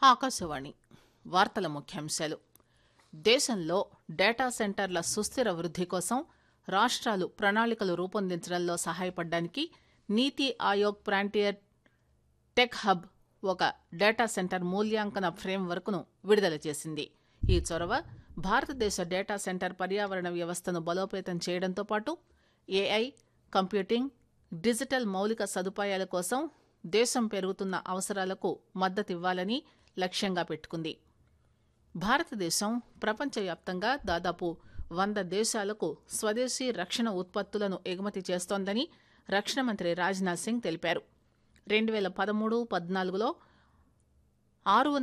ఆకాశవాణి వార్తల ముఖ్యాంశాలు దేశంలో డేటా సెంటర్ల సుస్థిర వృద్ది కోసం రాష్ట్రాలు ప్రణాళికలు రూపొందించడంలో సహాయపడడానికి NITI Aayog frontier tech hub ఒక డేటా సెంటర్ మూల్యాంకన ఫ్రేమ్ వర్క్ ను విడుదల చేసింది ఈ చొరవ భారతదేశ డేటా సెంటర్ పర్యావరణ వ్యవస్థను బలోపేతం చేయడంతో పాటు ఏఐ కంప్యూటింగ్ డిజిటల్ మౌలిక సదుపాయాల కోసం దేశం పెరుగుతున్న అవసరాలకు మద్దతివ్వాలని లక్ష్యంగా పెట్టుకుంది భారతదేశం ప్రపంచవ్యాప్తంగా దాదాపు వంద దేశాలకు స్వదేశీ రక్షణ ఉత్పత్తులను ఎగుమతి చేస్తోందని రక్షణ మంత్రి రాజ్నాథ్ సింగ్ తెలిపారు రెండు వేల పదమూడు పద్నాలుగులో ఆరు